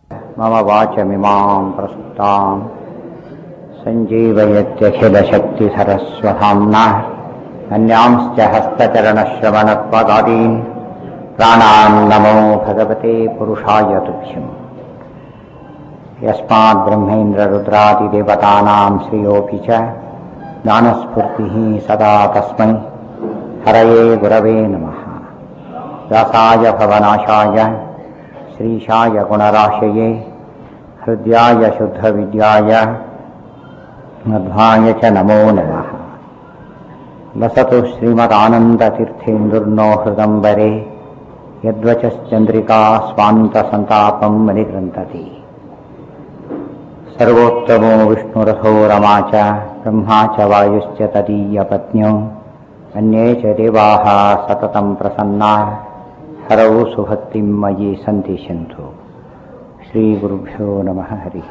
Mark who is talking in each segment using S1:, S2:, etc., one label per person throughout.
S1: मम वाचमिमां प्रस्तुतां सञ्जीवयत्यखिलशक्तिधरस्वधाम्ना अन्यांश्च हस्तचरणश्रवणत्वगादीन् प्राणान् नमो भगवते पुरुषाय तुभ्यम् यस्माद्ब्रह्मेन्द्ररुद्रादिदेवतानां श्रियोऽपि च ज्ञानस्फूर्तिः सदा तस्मै हरये गुरवे नमः व्यासाय भवनाशाय श्रीशाय गुणराशये हृद्याय शुद्धविद्याय मध्वाय च नमो नमः लसतु श्रीमदानन्दतीर्थेन्दुर्नो हृदम्बरे यद्वचश्चन्द्रिका स्वान्तसन्तापं मनिगृन्तति सर्वोत्तमो विष्णुरथो रमा च ब्रह्मा च वायुश्च तदीयपत्न्यौ अन्ये च देवाः सततं प्रसन्ना हरौ सुभक्तिं मयि सन्तिषन्तु श्रीगुरुभ्यो नमः हरिः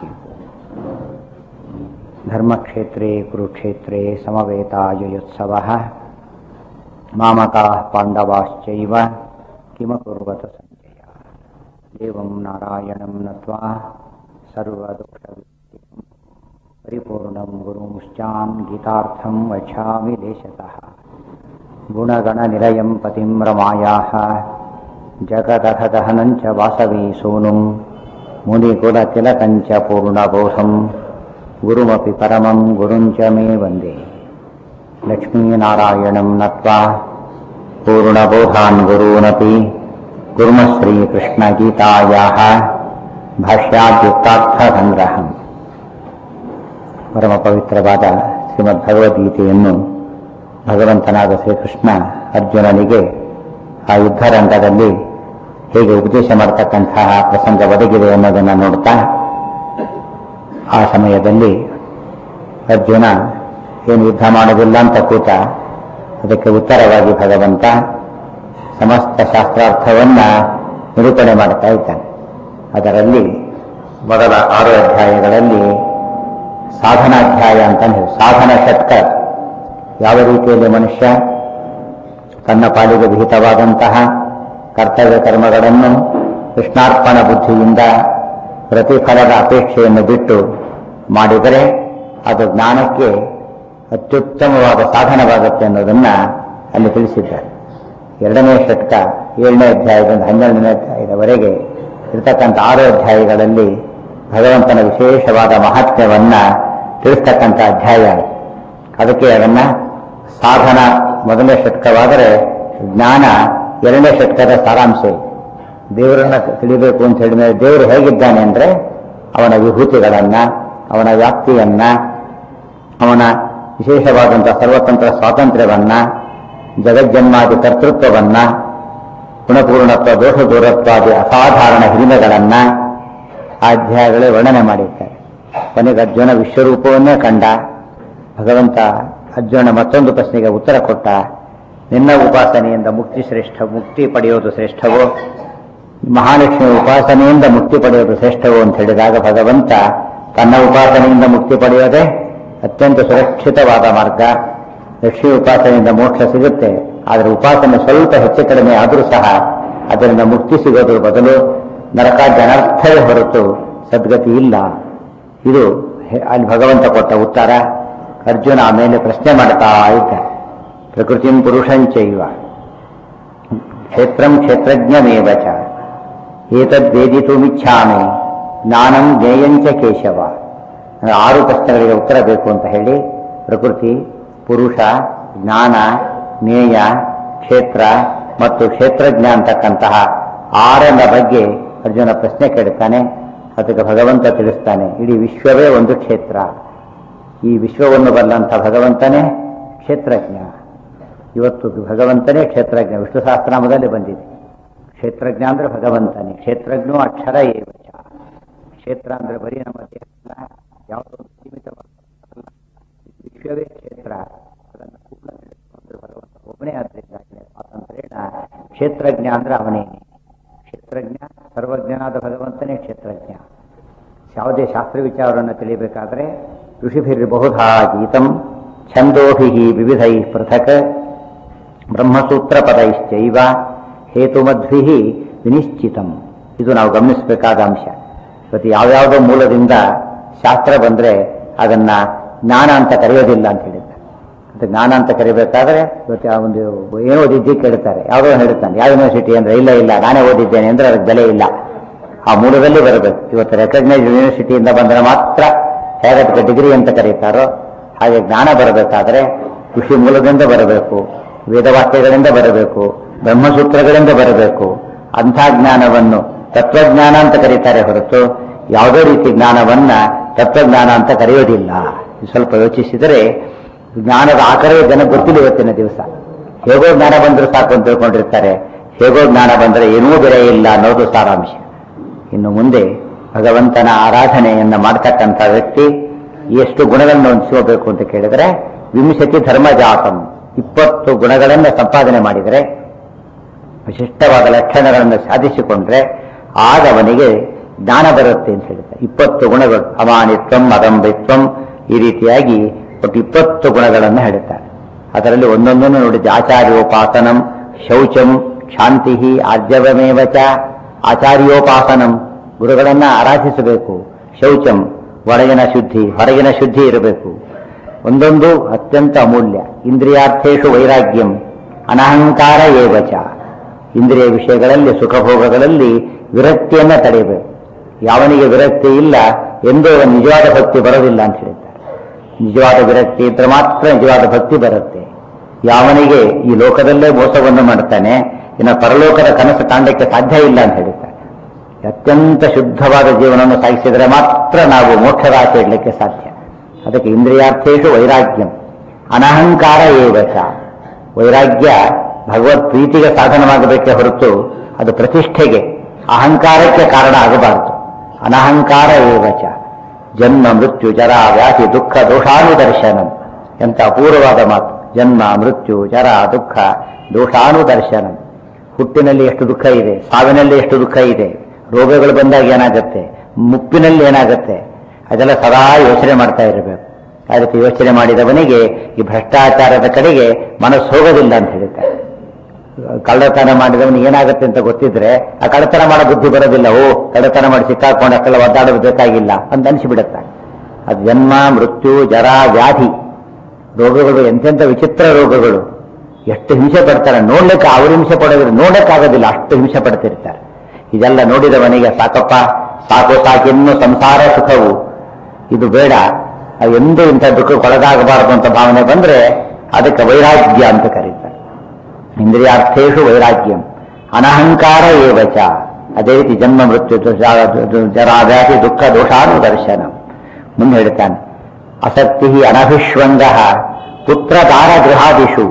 S1: धर्मक्षेत्रे कुरुक्षेत्रे समवेतायुयोत्सवः मामकाः पाण्डवाश्चैव किमकुर्वत सञ्जय देवं नारायणं नत्वा सर्वदुःखविमुक्तिं परिपूर्णं गुरुंश्चान् गीतार्थं वक्षामि देशतः गुणगणनिलयं पतिं रमायाः जगदहदहनं च वासवी सूनुं मुनिकुलतिलकं च पूर्णबोधं गुरुमपि परमं गुरुं च मे वन्दे लक्ष्मीनारायणं नत्वा पूर्णबोधान् गुरूनपि कुर्मः श्रीकृष्णगीतायाः ಭಾಷ್ಯಾದ್ಯುಕ್ತಾರ್ಥಸಂಗ್ರಹಂ ಪರಮ ಪವಿತ್ರವಾದ ಶ್ರೀಮದ್ ಭಗವದ್ಗೀತೆಯನ್ನು ಭಗವಂತನಾದ ಶ್ರೀಕೃಷ್ಣ ಅರ್ಜುನನಿಗೆ ಆ ಯುದ್ಧರಂಗದಲ್ಲಿ ಹೇಗೆ ಉಪದೇಶ ಮಾಡತಕ್ಕಂತಹ ಪ್ರಸಂಗ ಒದಗಿದೆ ಅನ್ನೋದನ್ನು ನೋಡ್ತಾ ಆ ಸಮಯದಲ್ಲಿ ಅರ್ಜುನ ಏನು ಯುದ್ಧ ಮಾಡೋದಿಲ್ಲ ಅಂತ ಕೂತ ಅದಕ್ಕೆ ಉತ್ತರವಾಗಿ ಭಗವಂತ ಸಮಸ್ತ ಶಾಸ್ತ್ರಾರ್ಥವನ್ನ ನಿರೂಪಣೆ ಮಾಡ್ತಾ ಇದ್ದಾನೆ ಅದರಲ್ಲಿ ಮೊದಲ ಆರು ಅಧ್ಯಾಯಗಳಲ್ಲಿ ಸಾಧನಾಧ್ಯಾಯ ಅಂತ ಹೇಳಿ ಸಾಧನ ಷಟ್ಕ ಯಾವ ರೀತಿಯಲ್ಲಿ ಮನುಷ್ಯ ತನ್ನ ಪಾಲಿಗೆ ವಿಹಿತವಾದಂತಹ ಕರ್ತವ್ಯ ಕರ್ಮಗಳನ್ನು ಕೃಷ್ಣಾರ್ಪಣ ಬುದ್ಧಿಯಿಂದ ಪ್ರತಿಫಲದ ಅಪೇಕ್ಷೆಯನ್ನು ಬಿಟ್ಟು ಮಾಡಿದರೆ ಅದು ಜ್ಞಾನಕ್ಕೆ ಅತ್ಯುತ್ತಮವಾದ ಸಾಧನವಾಗುತ್ತೆ ಅನ್ನೋದನ್ನ ಅಲ್ಲಿ ತಿಳಿಸಿದ್ದಾರೆ ಎರಡನೇ ಷಟ್ಕ ಏಳನೇ ಅಧ್ಯಾಯದಿಂದ ಹನ್ನೆರಡನೇ ಅಧ್ಯಾಯದವರೆಗೆ ಇರ್ತಕ್ಕಂಥ ಆರು ಅಧ್ಯಾಯಗಳಲ್ಲಿ ಭಗವಂತನ ವಿಶೇಷವಾದ ಮಹಾತ್ಮ್ಯವನ್ನ ತಿಳಿಸ್ತಕ್ಕಂಥ ಅಧ್ಯಾಯ ಅದಕ್ಕೆ ಅದನ್ನ ಸಾಧನ ಮೊದಲನೇ ಷಟ್ಕವಾದರೆ ಜ್ಞಾನ ಎರಡನೇ ಷಟ್ಕದ ಸಾರಾಂಶ ದೇವರನ್ನ ತಿಳಿಬೇಕು ಅಂತ ಹೇಳಿದ್ರೆ ದೇವರು ಹೇಗಿದ್ದಾನೆ ಅಂದ್ರೆ ಅವನ ವಿಭೂತಿಗಳನ್ನ ಅವನ ವ್ಯಾಪ್ತಿಯನ್ನ ಅವನ ವಿಶೇಷವಾದಂತಹ ಸರ್ವತಂತ್ರ ಸ್ವಾತಂತ್ರ್ಯವನ್ನ ಜಗಜ್ಜನ್ಮಾದಿ ಕರ್ತೃತ್ವವನ್ನ ಗುಣಪೂರ್ಣತ್ವ ದೋಷ ದೂರತ್ವಾದಿ ಅಸಾಧಾರಣ ಹಿರಿಮೆಗಳನ್ನ ಆ ಅಧ್ಯಾಯಗಳೇ ವರ್ಣನೆ ಮಾಡಿದ್ದಾರೆ ಕೊನೆಗೆ ಅರ್ಜುನ ವಿಶ್ವರೂಪವನ್ನೇ ಕಂಡ ಭಗವಂತ ಅರ್ಜುನ ಮತ್ತೊಂದು ಪ್ರಶ್ನೆಗೆ ಉತ್ತರ ಕೊಟ್ಟ ನಿನ್ನ ಉಪಾಸನೆಯಿಂದ ಮುಕ್ತಿ ಶ್ರೇಷ್ಠ ಮುಕ್ತಿ ಪಡೆಯೋದು ಶ್ರೇಷ್ಠವೋ ಮಹಾಲಕ್ಷ್ಮಿ ಉಪಾಸನೆಯಿಂದ ಮುಕ್ತಿ ಪಡೆಯೋದು ಶ್ರೇಷ್ಠವೋ ಅಂತ ಹೇಳಿದಾಗ ಭಗವಂತ ತನ್ನ ಉಪಾಸನೆಯಿಂದ ಮುಕ್ತಿ ಪಡೆಯೋದೇ ಅತ್ಯಂತ ಸುರಕ್ಷಿತವಾದ ಮಾರ್ಗ ಲಕ್ಷ್ಮಿ ಉಪಾಸನೆಯಿಂದ ಮೋಕ್ಷ ಸಿಗುತ್ತೆ ಆದರೆ ಉಪಾಸನೆ ಸ್ವಲ್ಪ ಹೆಚ್ಚು ಕಡಿಮೆ ಆದರೂ ಸಹ ಅದರಿಂದ ಮುಕ್ತಿ ಸಿಗೋದ್ರ ಬದಲು ನರಕ ಜನರ್ಥವೇ ಹೊರತು ಸದ್ಗತಿ ಇಲ್ಲ ಇದು ಅಲ್ಲಿ ಭಗವಂತ ಕೊಟ್ಟ ಉತ್ತರ ಅರ್ಜುನ ಆಮೇಲೆ ಪ್ರಶ್ನೆ ಮಾಡ್ತಾ ಇದ್ದ ಪ್ರಕೃತಿಂ ಪುರುಷಂಚೈವ ಕ್ಷೇತ್ರಂ ಕ್ಷೇತ್ರಜ್ಞಮೇವ ಚ ಏತದ್ವೇದಿತುಮಿಚ್ಛಾಮಿ ಜ್ಞಾನಂ ಜ್ಞೇಯಂಚ ಕೇಶವ ಆರು ಪ್ರಶ್ನೆಗಳಿಗೆ ಉತ್ತರ ಬೇಕು ಅಂತ ಹೇಳಿ ಪ್ರಕೃತಿ ಪುರುಷ ಜ್ಞಾನ ಜ್ಞೇಯ ಕ್ಷೇತ್ರ ಮತ್ತು ಕ್ಷೇತ್ರಜ್ಞ ಅಂತಕ್ಕಂತಹ ಆರನ ಬಗ್ಗೆ ಅರ್ಜುನ ಪ್ರಶ್ನೆ ಕೇಳುತ್ತಾನೆ ಅದಕ್ಕೆ ಭಗವಂತ ತಿಳಿಸ್ತಾನೆ ಇಡೀ ವಿಶ್ವವೇ ಒಂದು ಕ್ಷೇತ್ರ ಈ ವಿಶ್ವವನ್ನು ಬಲ್ಲಂಥ ಭಗವಂತನೇ ಕ್ಷೇತ್ರಜ್ಞ ಇವತ್ತು ಭಗವಂತನೇ ಕ್ಷೇತ್ರಜ್ಞ ವಿಷ್ಣು ಸಹಸ್ರನಾಮದಲ್ಲಿ ಬಂದಿದೆ ಕ್ಷೇತ್ರಜ್ಞ ಅಂದ್ರೆ ಭಗವಂತನೇ ಕ್ಷೇತ್ರಜ್ಞೋ ಅಕ್ಷರ ಏವಚ ಕ್ಷೇತ್ರ ಅಂದ್ರೆ ಬರೀ ನಮ್ಮ ದೇಹ ಯಾವುದೋ ಒಂದು ಸೀಮಿತವಾದ ವಿಶ್ವವೇ ಕ್ಷೇತ್ರ ಅದನ್ನು ಪೂರ್ಣ ತಿಳಿಸಿಕೊಂಡ್ರೆ ಭಗವಂತ ಒಬ್ಬನೇ ಆದ್ದರಿಂದ ಸ್ವಾತಂತ್ರ್ಯನ ಕ್ಷೇತ್ರಜ್ಞ ಅಂದ್ರೆ ಅವನೇನೆ ಕ್ಷೇತ್ರಜ್ಞ ಸರ್ವಜ್ಞನಾದ ಭಗವಂತನೇ ಕ್ಷೇತ್ರಜ್ಞ ಯಾವುದೇ ಶಾಸ್ತ್ರ ವಿಚಾರವನ್ನು ತಿಳಿಯಬೇಕಾದ್ರೆ ಋಷಿಭಿರ್ಬಹುಧಾ ಗೀತಂ ಛಂದೋಭಿ ವಿವಿಧೈ ಪೃಥಕ್ ಬ್ರಹ್ಮಸೂತ್ರ ಪದೈಶ್ಚೈವ ಹೇತುಮದ್ಭಿ ವಿನಿಶ್ಚಿತಂ ಇದು ನಾವು ಗಮನಿಸಬೇಕಾದ ಅಂಶ ಇವತ್ತು ಯಾವ್ಯಾವುದೋ ಮೂಲದಿಂದ ಶಾಸ್ತ್ರ ಬಂದ್ರೆ ಅದನ್ನ ಜ್ಞಾನ ಅಂತ ಕರೆಯೋದಿಲ್ಲ ಅಂತ ಹೇಳಿದ್ದಾರೆ ಮತ್ತೆ ಜ್ಞಾನ ಅಂತ ಕರಿಬೇಕಾದ್ರೆ ಇವತ್ತು ಯಾವ ಒಂದು ಏನೋ ಓದಿದ್ದಿ ಕೇಳ್ತಾರೆ ಯಾವುದೋ ಹೇಳ್ತಾನೆ ಯಾವ ಯೂನಿವರ್ಸಿಟಿ ಅಂದ್ರೆ ಇಲ್ಲ ಇಲ್ಲ ನಾನೇ ಓದಿದ್ದೇನೆ ಅಂದ್ರೆ ಅದಕ್ಕೆ ಬೆಲೆ ಇಲ್ಲ ಆ ಮೂಲದಲ್ಲಿ ಬರಬೇಕು ಇವತ್ತು ರೆಕಗ್ನೈಸ್ ಯೂನಿವರ್ಸಿಟಿಯಿಂದ ಬಂದರೆ ಮಾತ್ರ ಹೇಗದಕ್ಕೆ ಡಿಗ್ರಿ ಅಂತ ಕರೀತಾರೋ ಹಾಗೆ ಜ್ಞಾನ ಬರಬೇಕಾದ್ರೆ ಕೃಷಿ ಮೂಲದಿಂದ ಬರಬೇಕು ವೇದವಾಕ್ಯಗಳಿಂದ ಬರಬೇಕು ಬ್ರಹ್ಮಸೂತ್ರಗಳಿಂದ ಬರಬೇಕು ಅಂಥ ಜ್ಞಾನವನ್ನು ತತ್ವಜ್ಞಾನ ಅಂತ ಕರೀತಾರೆ ಹೊರತು ಯಾವುದೇ ರೀತಿ ಜ್ಞಾನವನ್ನ ತತ್ವಜ್ಞಾನ ಅಂತ ಕರೆಯೋದಿಲ್ಲ ಇದು ಸ್ವಲ್ಪ ಯೋಚಿಸಿದರೆ ಜ್ಞಾನದ ಆಕರವೇ ಜನ ಗೊತ್ತಿಲ್ಲ ಇವತ್ತಿನ ದಿವಸ ಹೇಗೋ ಜ್ಞಾನ ಬಂದರೂ ಸಾಕು ಅಂತ ತಿಳ್ಕೊಂಡಿರ್ತಾರೆ ಹೇಗೋ ಜ್ಞಾನ ಬಂದರೆ ಏನೂ ಬೆಲೆ ಇಲ್ಲ ಅನ್ನೋದು ಸಾರಾಂಶ ಇನ್ನು ಮುಂದೆ ಭಗವಂತನ ಆರಾಧನೆಯನ್ನ ಮಾಡ್ತಕ್ಕಂಥ ವ್ಯಕ್ತಿ ಎಷ್ಟು ಗುಣಗಳನ್ನು ಹೊಂದಿಸಬೇಕು ಅಂತ ಕೇಳಿದರೆ ವಿಂಶತಿ ಧರ್ಮಜಾತಂ ಇಪ್ಪತ್ತು ಗುಣಗಳನ್ನು ಸಂಪಾದನೆ ಮಾಡಿದರೆ ವಿಶಿಷ್ಟವಾದ ಲಕ್ಷಣಗಳನ್ನು ಸಾಧಿಸಿಕೊಂಡ್ರೆ ಆಗ ಅವನಿಗೆ ಜ್ಞಾನ ಬರುತ್ತೆ ಅಂತ ಹೇಳ್ತಾರೆ ಇಪ್ಪತ್ತು ಗುಣಗಳು ಅಮಾನಿತ್ವಂ ಅದಂಬಿತ್ವಂ ಈ ರೀತಿಯಾಗಿ ಒಟ್ಟು ಇಪ್ಪತ್ತು ಗುಣಗಳನ್ನು ಹೇಳುತ್ತಾರೆ ಅದರಲ್ಲಿ ಒಂದೊಂದನ್ನು ನೋಡಿದ್ದೆ ಆಚಾರ್ಯೋಪಾಸನಂ ಶೌಚಂ ಶಾಂತಿ ಆರ್ಜವಮೇವ ಚ ಆಚಾರ್ಯೋಪಾಸನಂ ಗುರುಗಳನ್ನ ಆರಾಧಿಸಬೇಕು ಶೌಚಂ ಒಳಗಿನ ಶುದ್ಧಿ ಹೊರಗಿನ ಶುದ್ಧಿ ಇರಬೇಕು ಒಂದೊಂದು ಅತ್ಯಂತ ಅಮೂಲ್ಯ ಇಂದ್ರಿಯಾರ್ಥೇಶು ವೈರಾಗ್ಯಂ ಅನಹಂಕಾರ ಏವಚ ಇಂದ್ರಿಯ ವಿಷಯಗಳಲ್ಲಿ ಸುಖಭೋಗಗಳಲ್ಲಿ ವಿರಕ್ತಿಯನ್ನ ತಡೆಯಬೇಕು ಯಾವನಿಗೆ ವಿರಕ್ತಿ ಇಲ್ಲ ಎಂದೂ ಅವನ ನಿಜವಾದ ಭಕ್ತಿ ಬರೋದಿಲ್ಲ ಅಂತ ಹೇಳ್ತಾರೆ ನಿಜವಾದ ವಿರಕ್ತಿ ಇದ್ರೆ ಮಾತ್ರ ನಿಜವಾದ ಭಕ್ತಿ ಬರುತ್ತೆ ಯಾವನಿಗೆ ಈ ಲೋಕದಲ್ಲೇ ಮೋಸವನ್ನು ಮಾಡ್ತಾನೆ ಇನ್ನು ಪರಲೋಕದ ಕನಸು ಕಾಣಲಿಕ್ಕೆ ಸಾಧ್ಯ ಇಲ್ಲ ಅಂತ ಹೇಳ್ತಾರೆ ಅತ್ಯಂತ ಶುದ್ಧವಾದ ಜೀವನವನ್ನು ಸಾಗಿಸಿದರೆ ಮಾತ್ರ ನಾವು ಮೋಕ್ಷದ ಆಸೆ ಇಡಲಿಕ್ಕೆ ಸಾಧ್ಯ ಅದಕ್ಕೆ ಇಂದ್ರಿಯಾರ್ಥೇಶು ವೈರಾಗ್ಯಂ ಅನಹಂಕಾರ ಏವಚ ವೈರಾಗ್ಯ ಭಗವತ್ ಪ್ರೀತಿಗೆ ಸಾಧನವಾಗಬೇಕೇ ಹೊರತು ಅದು ಪ್ರತಿಷ್ಠೆಗೆ ಅಹಂಕಾರಕ್ಕೆ ಕಾರಣ ಆಗಬಾರದು ಅನಹಂಕಾರ ಏವಚ ಜನ್ಮ ಮೃತ್ಯು ಜರ ವ್ಯಾಧಿ ದುಃಖ ದೋಷಾನುದರ್ಶನಂ ಎಂತ ಅಪೂರ್ವವಾದ ಮಾತು ಜನ್ಮ ಮೃತ್ಯು ಜರ ದುಃಖ ದೋಷಾನುದರ್ಶನಂ ಹುಟ್ಟಿನಲ್ಲಿ ಎಷ್ಟು ದುಃಖ ಇದೆ ಸಾವಿನಲ್ಲಿ ಎಷ್ಟು ದುಃಖ ಇದೆ ರೋಗಗಳು ಬಂದಾಗ ಏನಾಗುತ್ತೆ ಮುಪ್ಪಿನಲ್ಲಿ ಏನಾಗುತ್ತೆ ಅದೆಲ್ಲ ಸದಾ ಯೋಚನೆ ಮಾಡ್ತಾ ಇರಬೇಕು ಆ ರೀತಿ ಯೋಚನೆ ಮಾಡಿದವನಿಗೆ ಈ ಭ್ರಷ್ಟಾಚಾರದ ಕಡೆಗೆ ಮನಸ್ಸು ಹೋಗೋದಿಲ್ಲ ಅಂತ ಹೇಳ್ತಾರೆ ಕಳ್ಳತನ ಮಾಡಿದವನಿಗೆ ಏನಾಗುತ್ತೆ ಅಂತ ಗೊತ್ತಿದ್ರೆ ಆ ಕಳ್ಳತನ ಮಾಡೋ ಬುದ್ಧಿ ಬರೋದಿಲ್ಲ ಓ ಕಳ್ಳತನ ಮಾಡಿ ಸಿಕ್ಕಾಕೊಂಡು ಅಷ್ಟೆಲ್ಲ ಒದ್ದಾಡೋದು ಬೇಕಾಗಿಲ್ಲ ಅಂತ ಅನಿಸಿಬಿಡುತ್ತೆ ಅದು ಜನ್ಮ ಮೃತ್ಯು ಜರ ವ್ಯಾಧಿ ರೋಗಗಳು ಎಂತೆಂಥ ವಿಚಿತ್ರ ರೋಗಗಳು ಎಷ್ಟು ಹಿಂಸೆ ಪಡ್ತಾರೆ ನೋಡ್ಲಿಕ್ಕೆ ಅವ್ರು ಹಿಂಸೆ ಪಡೋದ್ರೆ ನೋಡಕ್ಕಾಗೋದಿಲ್ಲ ಅಷ್ಟು ಹಿಂಸೆ ಪಡ್ತಿರ್ತಾರೆ ಇದೆಲ್ಲ ನೋಡಿದವನಿಗೆ ಸಾಕಪ್ಪ ಸಾಕು ಸಾಕಿನ್ನು ಸಂಸಾರ ಸುಖವು ಇದು ಬೇಡ ಅದು ಎಂದೂ ಇಂಥ ದುಃಖಕ್ಕೊಳಗಾಗಬಾರದು ಅಂತ ಭಾವನೆ ಬಂದ್ರೆ ಅದಕ್ಕೆ ವೈರಾಗ್ಯ ಅಂತ ಕರೀತಾರೆ ಇಂದ್ರಿಯಾರ್ಥೇಶು ವೈರಾಗ್ಯಂ ಅನಹಂಕಾರ ಏವಚ ಅದೇ ರೀತಿ ಜನ್ಮ ಮೃತ್ಯು ಜರಾವ್ಯಾಧಿ ದುಃಖ ದೋಷಾನುದರ್ಶನ ಮುಂದೆ ಹೇಳ್ತಾನೆ ಅಸಕ್ತಿ ಅನಭಿಶ್ವಂಗ ಪುತ್ರದಾರ ಗೃಹಾದಿಷು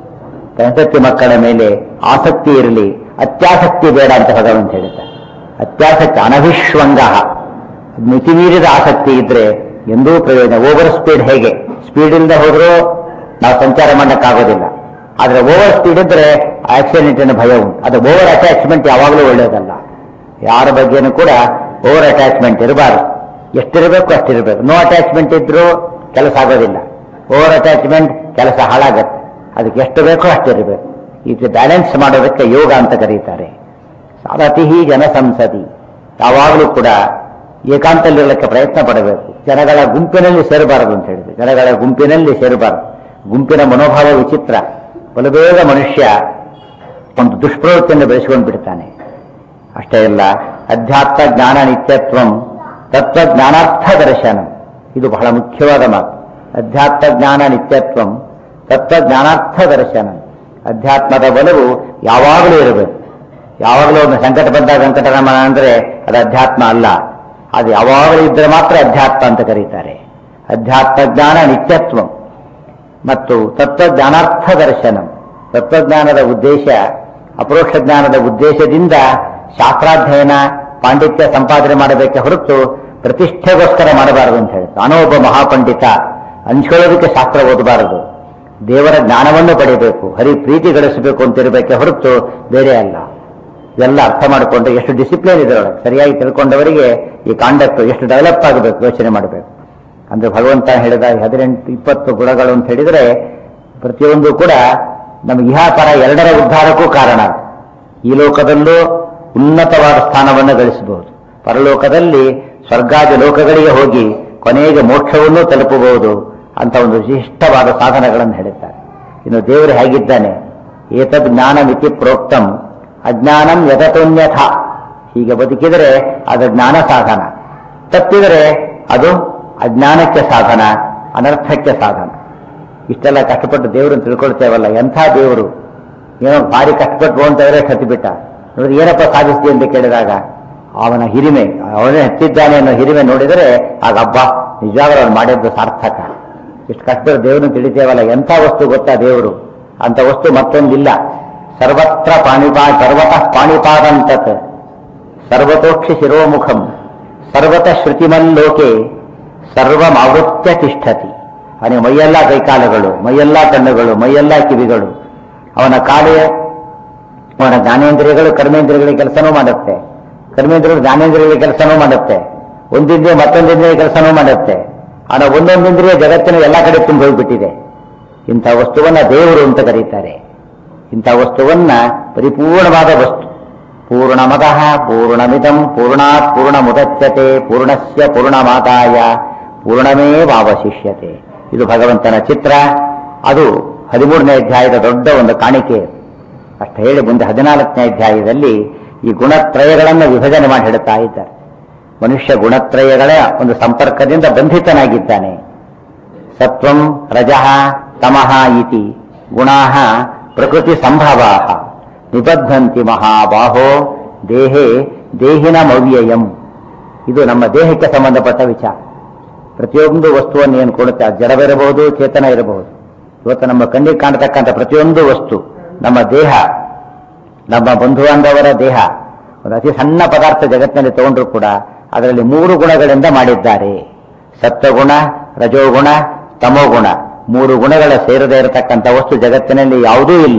S1: ಗಣಪತಿ ಮಕ್ಕಳ ಮೇಲೆ ಆಸಕ್ತಿ ಇರಲಿ ಅತ್ಯಾಸಕ್ತಿ ಬೇಡ ಅಂತ ಭಗವಂತ ಹೇಳ್ತಾರೆ ಅತ್ಯಾಸಕ್ತಿ ಅನಭಿಶ್ವಂಗ ಮಿತಿಮೀರಿದ ಆಸಕ್ತಿ ಇದ್ರೆ ಎಂದೂ ಪ್ರಯೋಜನ ಓವರ್ ಸ್ಪೀಡ್ ಹೇಗೆ ಸ್ಪೀಡ್ ಇಲ್ಲದೆ ಹೋದ್ರೂ ನಾವು ಸಂಚಾರ ಮಾಡಕ್ಕಾಗೋದಿಲ್ಲ ಆದ್ರೆ ಓವರ್ ಸ್ಪೀಡ್ ಇದ್ರೆ ಆಕ್ಸಿಡೆಂಟಿನ ಭಯ ಉಂಟು ಅದು ಓವರ್ ಅಟ್ಯಾಚ್ಮೆಂಟ್ ಯಾವಾಗಲೂ ಒಳ್ಳೆಯದಲ್ಲ ಯಾರ ಬಗ್ಗೆನೂ ಕೂಡ ಓವರ್ ಅಟ್ಯಾಚ್ಮೆಂಟ್ ಇರಬಾರ್ದು ಎಷ್ಟಿರಬೇಕು ಅಷ್ಟಿರಬೇಕು ನೋ ಅಟ್ಯಾಚ್ಮೆಂಟ್ ಇದ್ರೂ ಕೆಲಸ ಆಗೋದಿಲ್ಲ ಓವರ್ ಅಟ್ಯಾಚ್ಮೆಂಟ್ ಕೆಲಸ ಹಾಳಾಗತ್ತೆ ಅದಕ್ಕೆ ಎಷ್ಟು ಬೇಕೋ ಅಷ್ಟಿರಬೇಕು ಇದು ಬ್ಯಾಲೆನ್ಸ್ ಮಾಡೋದಕ್ಕೆ ಯೋಗ ಅಂತ ಕರೀತಾರೆ ಸಾರಥಿ ಜನಸಂಸದಿ ಯಾವಾಗಲೂ ಕೂಡ ಏಕಾಂತಲ್ಲಿರಲಿಕ್ಕೆ ಪ್ರಯತ್ನ ಪಡಬೇಕು ಜನಗಳ ಗುಂಪಿನಲ್ಲಿ ಸೇರಬಾರದು ಅಂತ ಹೇಳಿದ್ರು ಜನಗಳ ಗುಂಪಿನಲ್ಲಿ ಸೇರಬಾರದು ಗುಂಪಿನ ಮನೋಭಾವ ವಿಚಿತ್ರ ಬಲಬೇಗ ಮನುಷ್ಯ ಒಂದು ದುಷ್ಪ್ರವೃತ್ತಿಯನ್ನು ಬೆಳೆಸಿಕೊಂಡು ಬಿಡ್ತಾನೆ ಅಷ್ಟೇ ಅಲ್ಲ ಅಧ್ಯಾತ್ಮ ಜ್ಞಾನ ನಿತ್ಯತ್ವಂ ತತ್ವಜ್ಞಾನಾರ್ಥ ದರ್ಶನ ಇದು ಬಹಳ ಮುಖ್ಯವಾದ ಮಾತು ಅಧ್ಯಾತ್ಮ ಜ್ಞಾನ ನಿತ್ಯತ್ವಂ ತತ್ವಜ್ಞಾನಾರ್ಥ ದರ್ಶನ ಅಧ್ಯಾತ್ಮದ ಬಲವು ಯಾವಾಗಲೂ ಇರಬೇಕು ಯಾವಾಗಲೂ ಒಂದು ಸಂಕಟ ಬಂದಾಗ ವೆಂಕಟರಮಣ ಅಂದ್ರೆ ಅದು ಅಧ್ಯಾತ್ಮ ಅಲ್ಲ ಅದು ಯಾವಾಗಲೂ ಇದ್ರೆ ಮಾತ್ರ ಅಧ್ಯಾತ್ಮ ಅಂತ ಕರೀತಾರೆ ಅಧ್ಯಾತ್ಮ ಜ್ಞಾನ ನಿತ್ಯತ್ವಂ ಮತ್ತು ತತ್ವಜ್ಞಾನಾರ್ಥ ದರ್ಶನ ತತ್ವಜ್ಞಾನದ ಉದ್ದೇಶ ಅಪರೋಕ್ಷ ಜ್ಞಾನದ ಉದ್ದೇಶದಿಂದ ಶಾಸ್ತ್ರಾಧ್ಯಯನ ಪಾಂಡಿತ್ಯ ಸಂಪಾದನೆ ಮಾಡಬೇಕೆ ಹೊರತು ಪ್ರತಿಷ್ಠೆಗೋಸ್ಕರ ಮಾಡಬಾರದು ಅಂತ ಹೇಳ್ತಾರೆ ನಾನೋ ಒಬ್ಬ ಮಹಾಪಂಡಿತ ಹಂಚ್ಕೊಳ್ಳೋದಕ್ಕೆ ಶಾಸ್ತ್ರ ಓದಬಾರದು ದೇವರ ಜ್ಞಾನವನ್ನು ಪಡೆಯಬೇಕು ಹರಿ ಪ್ರೀತಿ ಗಳಿಸಬೇಕು ಅಂತಿರಬೇಕೆ ಹೊರತು ಬೇರೆ ಅಲ್ಲ ಇದೆಲ್ಲ ಅರ್ಥ ಮಾಡಿಕೊಂಡು ಎಷ್ಟು ಡಿಸಿಪ್ಲಿನ್ ಇದೆ ಒಳಗೆ ಸರಿಯಾಗಿ ತಿಳ್ಕೊಂಡವರಿಗೆ ಈ ಕಾಂಡಕ್ಟ್ ಎಷ್ಟು ಡೆವಲಪ್ ಆಗಬೇಕು ಯೋಚನೆ ಮಾಡಬೇಕು ಅಂದ್ರೆ ಭಗವಂತ ಹೇಳಿದ ಹದಿನೆಂಟು ಇಪ್ಪತ್ತು ಗುಣಗಳು ಅಂತ ಹೇಳಿದ್ರೆ ಪ್ರತಿಯೊಂದು ಕೂಡ ನಮಗೆ ಇಹಾಪರ ಎರಡರ ಉದ್ಧಾರಕ್ಕೂ ಕಾರಣ ಈ ಲೋಕದಲ್ಲೂ ಉನ್ನತವಾದ ಸ್ಥಾನವನ್ನು ಗಳಿಸಬಹುದು ಪರಲೋಕದಲ್ಲಿ ಸ್ವರ್ಗಾದಿ ಲೋಕಗಳಿಗೆ ಹೋಗಿ ಕೊನೆಗೆ ಮೋಕ್ಷವನ್ನೂ ತಲುಪಬಹುದು ಅಂತ ಒಂದು ವಿಶಿಷ್ಟವಾದ ಸಾಧನಗಳನ್ನು ಹೇಳಿದ್ದಾರೆ ಇನ್ನು ದೇವರು ಹೇಗಿದ್ದಾನೆ ಏತದ್ ಜ್ಞಾನಮಿತಿ ಪ್ರೋಕ್ತಂ ಅಜ್ಞಾನಂ ಯಥತೋನ್ಯಥ ಹೀಗೆ ಬದುಕಿದರೆ ಅದು ಜ್ಞಾನ ಸಾಧನ ತಪ್ಪಿದರೆ ಅದು ಅಜ್ಞಾನಕ್ಕೆ ಸಾಧನ ಅನರ್ಥಕ್ಕೆ ಸಾಧನ ಇಷ್ಟೆಲ್ಲ ಕಷ್ಟಪಟ್ಟು ದೇವರನ್ನು ತಿಳ್ಕೊಳ್ತೇವಲ್ಲ ಎಂಥ ದೇವರು ಏನೋ ಭಾರಿ ಕಷ್ಟಪಟ್ಟು ಹೋಗ್ತೇವೆ ಹತ್ತಿ ಬಿಟ್ಟ ನೋಡಿದ್ರೆ ಏನಪ್ಪ ಸಾಧಿಸ್ತಿ ಅಂತ ಕೇಳಿದಾಗ ಅವನ ಹಿರಿಮೆ ಅವನೇ ಹತ್ತಿದ್ದಾನೆ ಅನ್ನೋ ಹಿರಿಮೆ ನೋಡಿದರೆ ಆಗ ಹಬ್ಬ ನಿಜವಾಗ್ಲೂ ಅವ್ನು ಮಾಡಿದ್ದು ಸಾರ್ಥಕ ಇಷ್ಟು ಕಷ್ಟಪಟ್ಟು ದೇವರನ್ನು ತಿಳಿತೇವಲ್ಲ ಎಂಥ ವಸ್ತು ಗೊತ್ತಾ ದೇವರು ಅಂತ ವಸ್ತು ಮತ್ತೊಂದಿಲ್ಲ ಸರ್ವತ್ರ ಪಾಣಿಪಾ ಸರ್ವತಃ ಪಾಣಿಪಾದಂತತ್ ಸರ್ವತೋಕ್ಷಿ ಶಿರೋಮುಖಂ ಸರ್ವತ ಶ್ರುತಿಮಲ್ಲೋಕೆ ಸರ್ವಮಾವೃತ್ಯ ತಿಷ್ಠತಿ ಅವನಿಗೆ ಮೈಯೆಲ್ಲ ಕೈಕಾಲುಗಳು ಮೈಯೆಲ್ಲ ಕಣ್ಣುಗಳು ಮೈಯೆಲ್ಲ ಕಿವಿಗಳು ಅವನ ಕಾಲೇ ಅವನ ಜ್ಞಾನೇಂದ್ರಿಯಗಳು ಕರ್ಮೇಂದ್ರಿಯಗಳಿಗೆ ಕೆಲಸನೂ ಮಾಡುತ್ತೆ ಕರ್ಮೇಂದ್ರಿಯಗಳು ಜ್ಞಾನೇಂದ್ರಿಯಗಳಿಗೆ ಕೆಲಸನೂ ಮಾಡುತ್ತೆ ಒಂದಿಂದ್ರಿಯ ಮತ್ತೊಂದಿಂದ್ರಿಯ ಕೆಲಸನೂ ಮಾಡುತ್ತೆ ಅವನ ಒಂದೊಂದಿಂದ್ರಿಯ ಜಗತ್ತಿನ ಎಲ್ಲ ಕಡೆ ತುಂಬ ಹೋಗ್ಬಿಟ್ಟಿದೆ ಇಂಥ ವಸ್ತುವನ್ನ ದೇವರು ಅಂತ ಕರೀತಾರೆ ಇಂಥ ವಸ್ತುವನ್ನ ಪರಿಪೂರ್ಣವಾದ ವಸ್ತು ಪೂರ್ಣಮದಃ ಪೂರ್ಣಮಿದಂ ಪೂರ್ಣಾತ್ ಪೂರ್ಣಮುದಚ್ಯತೆ ಪೂರ್ಣಸ್ಯ ಪೂರ್ಣಮಾದಾಯ ಪೂರ್ಣಮೇವಾವಶಿಷ್ಯತೆ ಇದು ಭಗವಂತನ ಚಿತ್ರ ಅದು ಹದಿಮೂರನೇ ಅಧ್ಯಾಯದ ದೊಡ್ಡ ಒಂದು ಕಾಣಿಕೆ ಅಷ್ಟು ಹೇಳಿ ಮುಂದೆ ಹದಿನಾಲ್ಕನೇ ಅಧ್ಯಾಯದಲ್ಲಿ ಈ ಗುಣತ್ರಯಗಳನ್ನು ವಿಭಜನೆ ಮಾಡಿ ಹೇಳುತ್ತಾ ಇದ್ದಾರೆ ಮನುಷ್ಯ ಗುಣತ್ರಯಗಳ ಒಂದು ಸಂಪರ್ಕದಿಂದ ಬಂಧಿತನಾಗಿದ್ದಾನೆ ಸತ್ವಂ ರಜಃ ತಮಃ ಇತಿ ಗುಣಾಃ ಪ್ರಕೃತಿ ಸಂಭವಾ ನಿಬದ್ಧಂತಿ ಮಹಾಬಾಹೋ ದೇಹೇ ದೇಹಿನಮವ್ಯಯಂ ಇದು ನಮ್ಮ ದೇಹಕ್ಕೆ ಸಂಬಂಧಪಟ್ಟ ವಿಚಾರ ಪ್ರತಿಯೊಂದು ವಸ್ತುವನ್ನು ಏನು ಕೊಡುತ್ತೆ ಅದು ಜಡವಿರಬಹುದು ಚೇತನ ಇರಬಹುದು ಇವತ್ತು ನಮ್ಮ ಕಣ್ಣಿಗೆ ಕಾಣತಕ್ಕಂಥ ಪ್ರತಿಯೊಂದು ವಸ್ತು ನಮ್ಮ ದೇಹ ನಮ್ಮ ಬಂಧು ಬಾಂಧವರ ದೇಹ ಒಂದು ಅತಿ ಸಣ್ಣ ಪದಾರ್ಥ ಜಗತ್ತಿನಲ್ಲಿ ತಗೊಂಡ್ರು ಕೂಡ ಅದರಲ್ಲಿ ಮೂರು ಗುಣಗಳಿಂದ ಮಾಡಿದ್ದಾರೆ ಸತ್ವಗುಣ ರಜೋಗುಣ ತಮೋಗುಣ ಮೂರು ಗುಣಗಳ ಸೇರದೇ ಇರತಕ್ಕಂಥ ವಸ್ತು ಜಗತ್ತಿನಲ್ಲಿ ಯಾವುದೂ ಇಲ್ಲ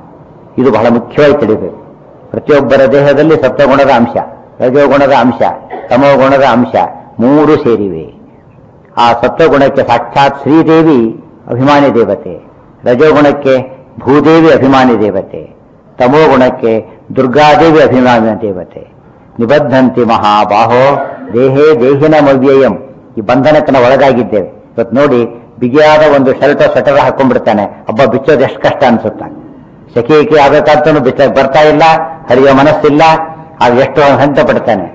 S1: ಇದು ಬಹಳ ಮುಖ್ಯವಾಗಿ ತಿಳಿಬೇಕು ಪ್ರತಿಯೊಬ್ಬರ ದೇಹದಲ್ಲಿ ಸತ್ವಗುಣದ ಅಂಶ ರಜೋಗುಣದ ಅಂಶ ತಮೋಗುಣದ ಅಂಶ ಮೂರು ಸೇರಿವೆ ಆ ಸತ್ವಗುಣಕ್ಕೆ ಸಾಕ್ಷಾತ್ ಶ್ರೀದೇವಿ ಅಭಿಮಾನಿ ದೇವತೆ ರಜೋಗುಣಕ್ಕೆ ಭೂದೇವಿ ಅಭಿಮಾನಿ ದೇವತೆ ತಮೋಗುಣಕ್ಕೆ ದುರ್ಗಾದೇವಿ ಅಭಿಮಾನಿ ದೇವತೆ ನಿಬದ್ಧಂತಿ ಮಹಾಬಾಹೋ ದೇಹೇ ದೇಹಿನ ಮವ್ಯಯಂ ಈ ಬಂಧನಕ್ಕೆ ನಾವು ಒಳಗಾಗಿದ್ದೇವೆ ಇವತ್ತು ನೋಡಿ ಬಿಗಿಯಾದ ಒಂದು ಶರ್ಟ್ ಸ್ವೆಟರ್ ಹಾಕೊಂಡ್ಬಿಡ್ತಾನೆ ಹಬ್ಬ ಬಿಚ್ಚೋದು ಎಷ್ಟು ಕಷ್ಟ ಅನ್ಸುತ್ತೆ ಸೆಕೆಯಿಕೆ ಆಗಬೇಕಂತೂ ಬಿಚ್ಚ ಬರ್ತಾ ಇಲ್ಲ ಹರಿಯೋ ಮನಸ್ಸಿಲ್ಲ ಆಗ ಎಷ್ಟು ಹಂತ ಪಡ್ತಾನೆ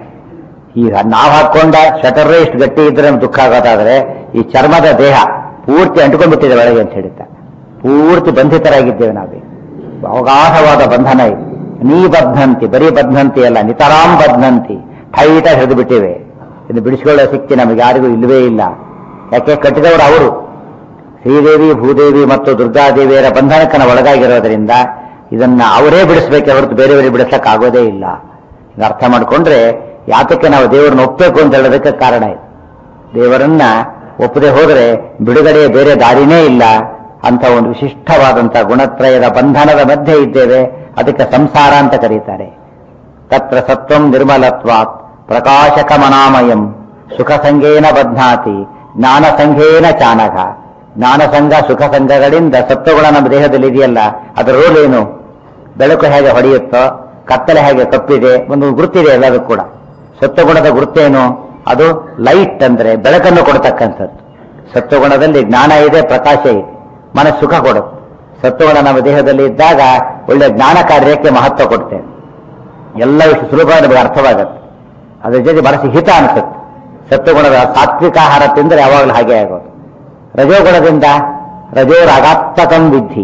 S1: ಈಗ ನಾವು ಹಾಕೊಂಡ ಶಟರ್ ಇಷ್ಟು ಗಟ್ಟಿ ಇದ್ರೆ ನಮ್ಗೆ ದುಃಖ ಆಗೋದಾದ್ರೆ ಈ ಚರ್ಮದ ದೇಹ ಪೂರ್ತಿ ಅಂಟ್ಕೊಂಡ್ಬಿಟ್ಟಿದೆ ಒಳಗೆ ಅಂತ ಹೇಳ್ತಾರೆ ಪೂರ್ತಿ ಬಂಧಿತರಾಗಿದ್ದೇವೆ ನಾವೇ ಅವಗಾಹವಾದ ಬಂಧನ ಇದು ನೀ ಬದ್ಧಂತಿ ಬರೀ ಬದ್ಧಂತಿ ಅಲ್ಲ ನಿತರಾಂ ಬದ್ಧಂತಿ ಟೈಟಾಗಿ ಹಿಡಿದು ಬಿಟ್ಟಿವೆ ಇದು ಬಿಡಿಸಿಕೊಳ್ಳೋ ಶಕ್ತಿ ನಮಗೆ ಯಾರಿಗೂ ಇಲ್ಲವೇ ಇಲ್ಲ ಯಾಕೆ ಕಟ್ಟಿದವರು ಅವರು ಶ್ರೀದೇವಿ ಭೂದೇವಿ ಮತ್ತು ದುರ್ಗಾದೇವಿಯರ ಬಂಧನಕ್ಕೆ ನಾವು ಒಳಗಾಗಿರೋದ್ರಿಂದ ಇದನ್ನ ಅವರೇ ಬಿಡಿಸ್ಬೇಕೆ ಹೊರತು ಬೇರೆಯವರಿಗೆ ಬಿಡಿಸಕ್ ಆಗೋದೇ ಇಲ್ಲ ಇದು ಅರ್ಥ ಮಾಡಿಕೊಂಡ್ರೆ ಯಾತಕ್ಕೆ ನಾವು ದೇವರನ್ನ ಒಪ್ಪಬೇಕು ಅಂತ ಹೇಳೋದಕ್ಕೆ ಕಾರಣ ಇದೆ ದೇವರನ್ನ ಒಪ್ಪದೆ ಹೋದರೆ ಬಿಡುಗಡೆಯ ಬೇರೆ ದಾರಿನೇ ಇಲ್ಲ ಅಂತ ಒಂದು ವಿಶಿಷ್ಟವಾದಂಥ ಗುಣತ್ರಯದ ಬಂಧನದ ಮಧ್ಯೆ ಇದ್ದೇವೆ ಅದಕ್ಕೆ ಸಂಸಾರ ಅಂತ ಕರೀತಾರೆ ತತ್ರ ಸತ್ವಂ ನಿರ್ಮಲತ್ವಾತ್ ಪ್ರಕಾಶಕಮನಾಮಯಂ ಸುಖ ಸಂಘೇನ ಬಧ್ನಾತಿ ಜ್ಞಾನ ಸಂಘೇನ ಚಾನಘ ಜ್ಞಾನ ಸಂಘ ಸುಖ ಸಂಘಗಳಿಂದ ಸತ್ವಗುಣ ನಮ್ಮ ದೇಹದಲ್ಲಿ ಇದೆಯಲ್ಲ ಅದರ ರೋಲ್ ಏನು ಬೆಳಕು ಹೇಗೆ ಹೊಡೆಯುತ್ತೋ ಕತ್ತಲೆ ಹೇಗೆ ತಪ್ಪಿದೆ ಒಂದು ಗುರುತಿದೆ ಎಲ್ಲದೂ ಕೂಡ ಸತ್ವಗುಣದ ಗುರುತೇನು ಅದು ಲೈಟ್ ಅಂದ್ರೆ ಬೆಳಕನ್ನು ಕೊಡತಕ್ಕಂಥದ್ದು ಸತ್ವಗುಣದಲ್ಲಿ ಜ್ಞಾನ ಇದೆ ಪ್ರಕಾಶ ಇದೆ ಮನಸ್ಸು ಸುಖ ಕೊಡುತ್ತೆ ಸತ್ವಗುಣ ನಮ್ಮ ದೇಹದಲ್ಲಿ ಇದ್ದಾಗ ಒಳ್ಳೆ ಜ್ಞಾನ ಕಾರ್ಯಕ್ಕೆ ಮಹತ್ವ ಕೊಡ್ತೇವೆ ಎಲ್ಲ ವಿಷಯ ಸುಲಭವಾಗಿ ನಮಗೆ ಅರ್ಥವಾಗುತ್ತೆ ಅದ್ರ ಜೊತೆ ಮನಸ್ಸು ಹಿತ ಅನಿಸುತ್ತೆ ಸತ್ವಗುಣದ ಸಾತ್ವಿಕ ಆಹಾರ ತಿಂದರೆ ಯಾವಾಗಲೂ ಹಾಗೆ ಆಗೋದು ರಜೋಗುಣದಿಂದ ರಜೋರಾಗಾತ್ಮಕಂ ವಿಧಿ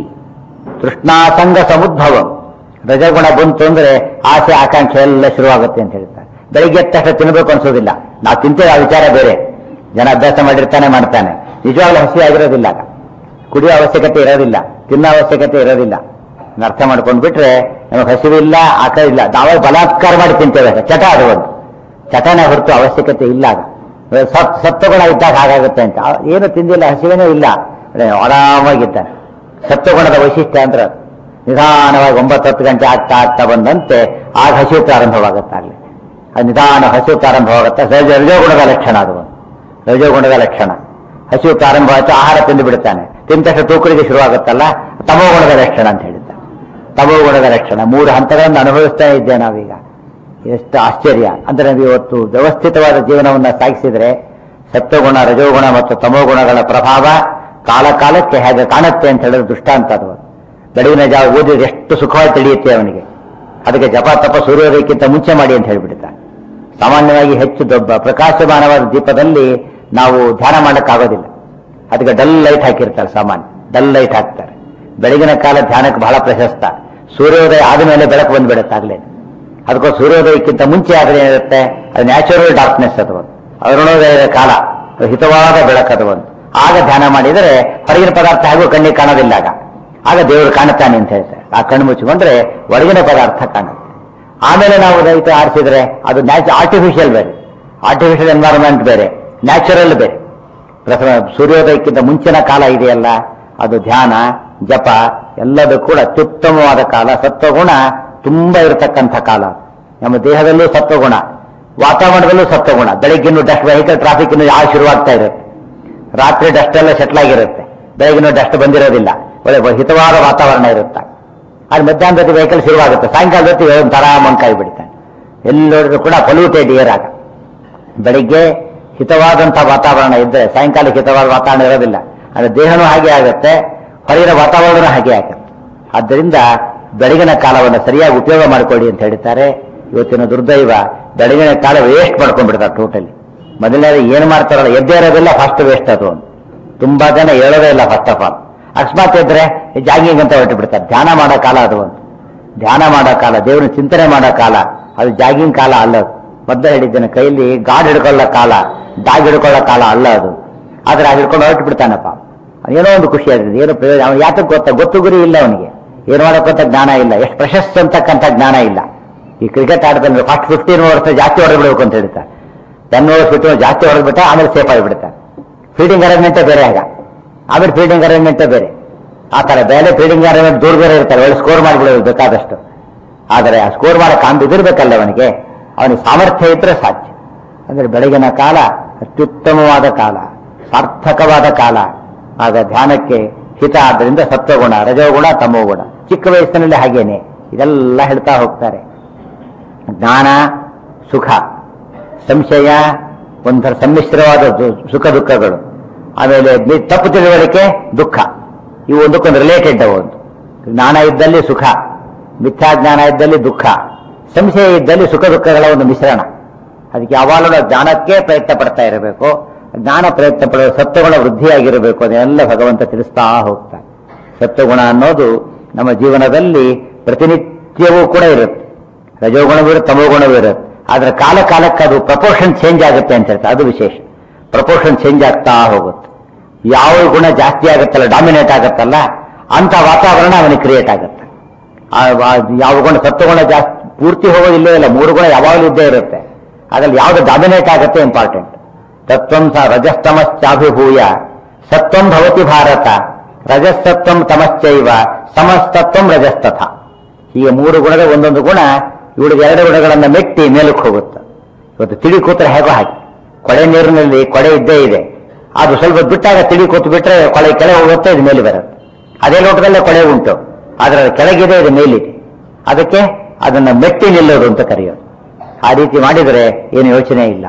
S1: ತೃಷ್ಣಾಸಂಗ ಸಮುದ್ಭವಂ ರಜಗುಣ ಬಂತು ಅಂದ್ರೆ ಆಸೆ ಆಕಾಂಕ್ಷೆ ಎಲ್ಲ ಶುರುವಾಗುತ್ತೆ ಅಂತ ಹೇಳ್ತಾರೆ ಬೆಳಿಗ್ಗೆ ಎದ್ದ ತಕ್ಷಣ ತಿನ್ನಬೇಕು ಅನ್ಸೋದಿಲ್ಲ ನಾವು ತಿಂತೇವೆ ಆ ವಿಚಾರ ಬೇರೆ ಜನ ಅಭ್ಯಾಸ ಮಾಡಿರ್ತಾನೆ ಮಾಡ್ತಾನೆ ನಿಜವಾಗ್ಲೂ ಹಸಿ ಆಗಿರೋದಿಲ್ಲ ಆಗ. ಕುಡಿಯೋ ಅವಶ್ಯಕತೆ ಇರೋದಿಲ್ಲ ತಿನ್ನೋ ಅವಶ್ಯಕತೆ ಇರೋದಿಲ್ಲ ಇದ್ನ ಅರ್ಥ ಮಾಡ್ಕೊಂಡು ಬಿಟ್ರೆ ನಮಗೆ ಹಸಿವಿಲ್ಲ ಆಕ ಇಲ್ಲ ನಾವೇ ಬಲಾತ್ಕಾರ ಮಾಡಿ ತಿಂತೇವೆ ಚಟ ಅದು ಒಂದು ಚಟನ ಹೊರತು ಅವಶ್ಯಕತೆ ಇಲ್ಲ ಆಗ ಸತ್ ಸತ್ವಗುಣ ಇದ್ದಾಗ ಹಾಗಾಗುತ್ತೆ ಅಂತ ಆ- ಏನು ತಿಂದಿಲ್ಲ ಹಸಿವೇನೂ ಇಲ್ಲ ಅದೇ ಆರಾಮಾಗಿದ್ದಾನೆ ಸತ್ವಗುಣದ ವೈಶಿಷ್ಟ್ಯ ಅಂದ್ರೆ ಅದು. ನಿಧಾನವಾಗಿ ಒಂಬತ್ತು ಹತ್ತು ಗಂಟೆ ಆಗ್ತಾ ಆಗ್ತಾ ಬಂದಂತೆ ಆಗ ಹಸಿವು ಪ್ರಾರಂಭವಾಗುತ್ತಾಗಲಿ ಅದು ನಿಧಾನ ಹಸಿವು ಪ್ರಾರಂಭವಾಗುತ್ತೆ ರಜ ರಜೋಗುಣದ ಲಕ್ಷಣ ಅದು ಒಂದು. ರಜೋಗುಣದ ಲಕ್ಷಣ ಹಸಿವು ಪ್ರಾರಂಭ ಆಯ್ತು ಆಹಾರ ತಿಂದು ಬಿಡುತ್ತಾನೆ ತಿಂದ ತಕ್ಷಣ ತೂಕಡಿಗೆ ಶುರುವಾಗುತ್ತಲ್ಲ ತಮೋಗುಣದ ಲಕ್ಷಣ ಅಂತ ಹೇಳಿದ್ದ ತಮೋಗುಣದ ಲಕ್ಷಣ ಮೂರು ಹಂತಗಳನ್ನು ಅನುಭವಿಸ್ತಾ ಇದ್ದೇವೆ ನಾವೀಗ ಎಷ್ಟು ಆಶ್ಚರ್ಯ ಅಂದ್ರೆ ನಾವು ಇವತ್ತು ವ್ಯವಸ್ಥಿತವಾದ ಜೀವನವನ್ನ ಸಾಗಿಸಿದ್ರೆ ಸತ್ವಗುಣ ರಜೋಗುಣ ಮತ್ತು ತಮೋಗುಣಗಳ ಪ್ರಭಾವ ಕಾಲ ಕಾಲಕ್ಕೆ ಹೇಗೆ ಕಾಣುತ್ತೆ ಅಂತ ಹೇಳಿದ್ರೆ ದೃಷ್ಟಾಂತ ಅದು ಬೆಳಗಿನ ಜಾವ ಓದಿದ್ರೆ ಎಷ್ಟು ಸುಖವಾಗಿ ತಿಳಿಯುತ್ತೆ ಅವನಿಗೆ ಅದಕ್ಕೆ ಜಪ ತಪ ಸೂರ್ಯೋದಯಕ್ಕಿಂತ ಮುಂಚೆ ಮಾಡಿ ಅಂತ ಹೇಳ್ಬಿಡ್ತಾನೆ ಸಾಮಾನ್ಯವಾಗಿ ಹೆಚ್ಚು ದೊಡ್ಡ ಪ್ರಕಾಶಮಾನವಾದ ದೀಪದಲ್ಲಿ ನಾವು ಧ್ಯಾನ ಮಾಡಕ್ಕಾಗೋದಿಲ್ಲ ಅದಕ್ಕೆ ಡಲ್ ಲೈಟ್ ಹಾಕಿರ್ತಾರೆ ಸಾಮಾನ್ಯ ಡಲ್ ಲೈಟ್ ಹಾಕ್ತಾರೆ ಬೆಳಗಿನ ಕಾಲ ಧ್ಯಾನಕ್ಕೆ ಬಹಳ ಪ್ರಶಸ್ತ ಸೂರ್ಯೋದಯ ಆದಮೇಲೆ ಬೆಳಕು ಬಂದ್ಬಿಡುತ್ತೆ ಆಗ್ಲೇ ಅದಕ್ಕೂ ಸೂರ್ಯೋದಯಕ್ಕಿಂತ ಮುಂಚೆ ಆದ್ರೆ ಏನಿರುತ್ತೆ ಅದು ನ್ಯಾಚುರಲ್ ಡಾರ್ಕ್ನೆಸ್ ಅದು ಒಂದು ಅರುಣೋದಯದ ಕಾಲ ಅದು ಹಿತವಾದ ಬೆಳಕದು ಒಂದು ಆಗ ಧ್ಯಾನ ಮಾಡಿದರೆ ಹೊರಗಿನ ಪದಾರ್ಥ ಹಾಗೂ ಕಣ್ಣಿಗೆ ಕಾಣೋದಿಲ್ಲ ಆಗ ಆಗ ದೇವರು ಕಾಣುತ್ತಾನೆ ಅಂತ ಹೇಳ್ತಾರೆ ಆ ಕಣ್ಣು ಮುಚ್ಚಿಕೊಂಡ್ರೆ ಹೊರಗಿನ ಪದಾರ್ಥ ಕಾಣುತ್ತೆ ಆಮೇಲೆ ನಾವು ರೈತ ಆರಿಸಿದ್ರೆ ಅದು ನ್ಯಾಚು ಆರ್ಟಿಫಿಷಿಯಲ್ ಬೇರೆ ಆರ್ಟಿಫಿಷಿಯಲ್ ಎನ್ವೈರನ್ಮೆಂಟ್ ಬೇರೆ ನ್ಯಾಚುರಲ್ ಬೇರೆ ಪ್ರಥಮ ಸೂರ್ಯೋದಯಕ್ಕಿಂತ ಮುಂಚಿನ ಕಾಲ ಇದೆಯಲ್ಲ ಅದು ಧ್ಯಾನ ಜಪ ಎಲ್ಲದೂ ಕೂಡ ಅತ್ಯುತ್ತಮವಾದ ಕಾಲ ಸತ್ವಗುಣ ತುಂಬಾ ಇರತಕ್ಕಂಥ ಕಾಲ ನಮ್ಮ ದೇಹದಲ್ಲೂ ಸತ್ವಗುಣ ವಾತಾವರಣದಲ್ಲೂ ಸತ್ವಗುಣ ಬೆಳಗ್ಗಿನ ಡಸ್ಟ್ ವೆಹಿಕಲ್ ಟ್ರಾಫಿಕ್ ಇನ್ನು ಯಾವ ಶುರುವಾಗ್ತಾ ಇರುತ್ತೆ ರಾತ್ರಿ ಡಸ್ಟ್ ಎಲ್ಲ ಸೆಟ್ಲ್ ಆಗಿರುತ್ತೆ ಬೆಳಗಿನ ಡಸ್ಟ್ ಬಂದಿರೋದಿಲ್ಲ ಒಳ್ಳೆ ಹಿತವಾದ ವಾತಾವರಣ ಇರುತ್ತೆ ಅದು ಮಧ್ಯಾಹ್ನದ ವೆಹಿಕಲ್ ಶುರುವಾಗುತ್ತೆ ಸಾಯಂಕಾಲದ ಹೊತ್ತಿಗೆ ಒಂಥರ ಮಂಕಾಯಿ ಬಿಡ್ತಾನೆ ಎಲ್ಲಿ ನೋಡಿದ್ರು ಕೂಡ ಪೊಲ್ಯೂಟೆಡ್ ಏರ್ ಆಗ ಬೆಳಿಗ್ಗೆ ಹಿತವಾದಂತಹ ವಾತಾವರಣ ಇದ್ದರೆ ಸಾಯಂಕಾಲಕ್ಕೆ ಹಿತವಾದ ವಾತಾವರಣ ಇರೋದಿಲ್ಲ ಅಂದ್ರೆ ದೇಹನೂ ಹಾಗೆ ಆಗುತ್ತೆ ಹೊರಗಿನ ವಾತಾವರಣ ಹಾಗೆ ಆಗುತ್ತೆ ಆದ್ದರಿಂದ ಬೆಳಗಿನ ಕಾಲವನ್ನು ಸರಿಯಾಗಿ ಉಪಯೋಗ ಮಾಡಿಕೊಳ್ಳಿ ಅಂತ ಹೇಳ್ತಾರೆ ಇವತ್ತಿನ ದುರ್ದೈವ ಬೆಳಗಿನ ಕಾಲ ವೇಸ್ಟ್ ಮಾಡ್ಕೊಂಡ್ಬಿಡ್ತಾರೆ ಟೋಟಲಿ ಮೊದಲನೇ ಏನು ಮಾಡ್ತಾರಲ್ಲ ಎದ್ದೇ ಇರೋದಿಲ್ಲ ಫಸ್ಟ್ ವೇಸ್ಟ್ ಅದು ಒಂದು ತುಂಬಾ ಜನ ಹೇಳೋದೇ ಇಲ್ಲ ಫಸ್ಟ್ ಆಫ್ ಆಲ್ ಅಕಸ್ಮಾತ್ ಇದ್ರೆ ಜಾಗಿಂಗ್ ಅಂತ ಹೊರಟು ಬಿಡ್ತಾರೆ ಧ್ಯಾನ ಮಾಡೋ ಕಾಲ ಅದು ಒಂದು ಧ್ಯಾನ ಮಾಡೋ ಕಾಲ ದೇವ್ರನ್ನ ಚಿಂತನೆ ಮಾಡೋ ಕಾಲ ಅದು ಜಾಗಿಂಗ್ ಕಾಲ ಅಲ್ಲ ಅದು ಮೊದಲು ಹೇಳಿದ್ದೇನೆ ಕೈಯಲ್ಲಿ ಗಾಡ್ ಹಿಡ್ಕೊಳ್ಳೋ ಕಾಲ ಡಾಗ್ ಹಿಡ್ಕೊಳ್ಳೋ ಕಾಲ ಅಲ್ಲ ಅದು ಆದ್ರೆ ಆ ಹಿಡ್ಕೊಂಡು ಹೊರಟು ಬಿಡ್ತಾನಪ್ಪ ಏನೋ ಒಂದು ಖುಷಿ ಆಗಿದೆ ಏನು ಪ್ರಯೋಜನ ಅವನು ಯಾತಕ್ಕೆ ಗೊತ್ತಾ ಗೊತ್ತು ಗುರಿ ಇಲ್ಲ ಅವನಿಗೆ ಏನು ಮಾಡೋಕ್ಕಂತ ಜ್ಞಾನ ಇಲ್ಲ ಎಷ್ಟು ಪ್ರಶಸ್ತಿ ಅಂತಕ್ಕಂಥ ಜ್ಞಾನ ಇಲ್ಲ ಈ ಕ್ರಿಕೆಟ್ ಆಟದಲ್ಲಿ ಫಸ್ಟ್ ಫಿಫ್ಟೀನ್ ಓವರ್ಸ್ ಜಾಸ್ತಿ ಹೊಡೆದ್ಬಿಡ್ಬೇಕು ಅಂತ ಹೇಳ್ತಾರೆ ಟೆನ್ ಓವರ್ಸ್ ಬಿಟ್ಟು ಜಾಸ್ತಿ ಹೊಡೆದ್ಬಿಟ್ಟ ಆಮೇಲೆ ಸೇಫ್ ಆಗಿಬಿಡ್ತಾರೆ ಫೀಲ್ಡಿಂಗ್ ಅರೇಂಜ್ಮೆಂಟೇ ಬೇರೆ ಆಗ ಆಮೇಲೆ ಫೀಲ್ಡಿಂಗ್ ಅರೇಂಜ್ಮೆಂಟೇ ಬೇರೆ ಆ ಥರ ಬೇರೆ ಫೀಲ್ಡಿಂಗ್ ಅರೇಂಜ್ಮೆಂಟ್ ದೂರ ಬೇರೆ ಇರ್ತಾರೆ ಒಳ್ಳೆ ಸ್ಕೋರ್ ಮಾಡಿಬಿಡೋದು ಬೇಕಾದಷ್ಟು ಆದರೆ ಆ ಸ್ಕೋರ್ ಮಾಡೋ ಕಾಂಬ್ ಇದಿರ್ಬೇಕಲ್ಲ ಅವನಿಗೆ ಅವನಿಗೆ ಸಾಮರ್ಥ್ಯ ಇದ್ರೆ ಸಾಧ್ಯ ಅಂದ್ರೆ ಬೆಳಗಿನ ಕಾಲ ಅತ್ಯುತ್ತಮವಾದ ಕಾಲ ಸಾರ್ಥಕವಾದ ಕಾಲ ಆಗ ಧ್ಯಾನಕ್ಕೆ ಹಿತ ಆದ್ದರಿಂದ ಸತ್ವಗುಣ ರಜೋಗುಣ ತಮೋಗುಣ ಚಿಕ್ಕ ವಯಸ್ಸಿನಲ್ಲಿ ಹಾಗೇನೆ ಇದೆಲ್ಲ ಹೇಳ್ತಾ ಹೋಗ್ತಾರೆ ಜ್ಞಾನ ಸುಖ ಸಂಶಯ ಒಂಥರ ಸಮ್ಮಿಶ್ರವಾದ ದು- ಸುಖ ದುಃಖಗಳು ಆಮೇಲೆ ನಿ- ತಪ್ಪು ತಿಳುವಳಿಕೆ ದುಃಖ ಇವು ಒಂದಕ್ಕೊಂದು ರಿಲೇಟೆಡ್ ಒಂದು ಜ್ಞಾನ ಇದ್ದಲ್ಲಿ ಸುಖ ಮಿಥ್ಯಾ ಜ್ಞಾನ ಇದ್ದಲ್ಲಿ ದುಃಖ ಸಂಶಯ ಇದ್ದಲ್ಲಿ ಸುಖ ದುಃಖಗಳ ಒಂದು ಮಿಶ್ರಣ ಅದಕ್ಕೆ ಯಾವಾಗಲೂ ನಾವು ಜ್ಞಾನಕ್ಕೆ ಪ್ರಯತ್ನ ಪಡ್ತಾ ಇರಬೇಕು ಜ್ಞಾನ ಪ್ರಯತ್ನ ಪಡುವ ಸತ್ವಗುಣ ವೃದ್ಧಿಯಾಗಿರಬೇಕು ಅದನ್ನೆಲ್ಲ ಭಗವಂತ ತಿಳಿಸ್ತಾ ಹೋಗ್ತಾನೆ ಸತ್ವಗುಣ ಅನ್ನೋದು ನಮ್ಮ ಜೀವನದಲ್ಲಿ ಪ್ರತಿನಿತ್ಯವೂ ಕೂಡ ಇರುತ್ತೆ ರಜೋಗುಣವೂ ಇರುತ್ತೆ ತಮೋಗುಣವೂ ಇರುತ್ತೆ ಆದ್ರೆ ಕಾಲ ಕಾಲಕ್ಕೆ ಅದು ಪ್ರಪೋರ್ಷನ್ ಚೇಂಜ್ ಆಗುತ್ತೆ ಅಂತ ಹೇಳ್ತಾರೆ ಅದು ವಿಶೇಷ ಪ್ರಪೋರ್ಷನ್ ಚೇಂಜ್ ಆಗ್ತಾ ಹೋಗುತ್ತೆ ಯಾವ ಗುಣ ಜಾಸ್ತಿ ಆಗುತ್ತಲ್ಲ ಡಾಮಿನೇಟ್ ಆಗುತ್ತಲ್ಲ ಅಂತ ವಾತಾವರಣ ಅವನಿಗೆ ಕ್ರಿಯೇಟ್ ಆಗುತ್ತೆ ಆ- ಆ- ಯಾವ ಗುಣ ಸತ್ವಗುಣ ಜಾಸ್ತಿ ಪೂರ್ತಿ ಹೋಗೋದಿಲ್ಲೇ ಇಲ್ಲ ಮೂರು ಗುಣ ಯಾವಾಗಲೂ ಇದ್ದೇ ಇರುತ್ತೆ ಅದ್ರಲ್ಲಿ ಯಾವ್ದು ಡಾಮಿನೇಟ್ ಆಗುತ್ತೆ ಇಂಪಾರ್ಟೆಂಟ್ ತತ್ವಂ ಸ ರಜಸ್ತಮಶ್ಚಾಭಿಭೂಯ ಸತ್ವಂ ಭವತಿ ಭಾರತ ರಜಸ್ತತ್ವಂ ತಮಶ್ಚೈವ ಸಮಸ್ತತ್ವಂ ರಜಸ್ತಥ ಹೀಗೆ ಮೂರು ಗುಣದ ಒಂದೊಂದು ಗುಣ ಇವಳಿಗೆ ಎರಡು ಗುಣಗಳನ್ನ ಮೆಟ್ಟಿ ಮೇಲಕ್ಕೆ ಹೋಗುತ್ತೆ ಇವತ್ತು ತಿಳಿ ಕೂತ್ರೆ ಹೇಗೋ ಹಾಗೆ ಕೊಳೆ ನೀರಿನಲ್ಲಿ ಕೊಡೆ ಇದ್ದೇ ಇದೆ ಅದು ಸ್ವಲ್ಪ ಬಿಟ್ಟಾಗ ತಿಳಿ ಕೂತು ಬಿಟ್ರೆ ಕೊಳೆ ಕೆಳಗೆ ಹೋಗುತ್ತೆ ಇದು ಮೇಲೆ ಬರುತ್ತೆ ಅದೇ ಲೋಟದಲ್ಲೇ ಕೊಳೆ ಉಂಟು ಆದ್ರೆ ಅದು ಕೆಳಗಿದೆ ಇದು ಮೇಲಿದೆ ಅದಕ್ಕೆ ಅದನ್ನ ಮೆಟ್ಟಿ ನಿಲ್ಲೋದು ಅಂತ ಕರೆಯೋದು ಆ ರೀತಿ ಮಾಡಿದರೆ ಏನು ಯೋಚನೆ ಇಲ್ಲ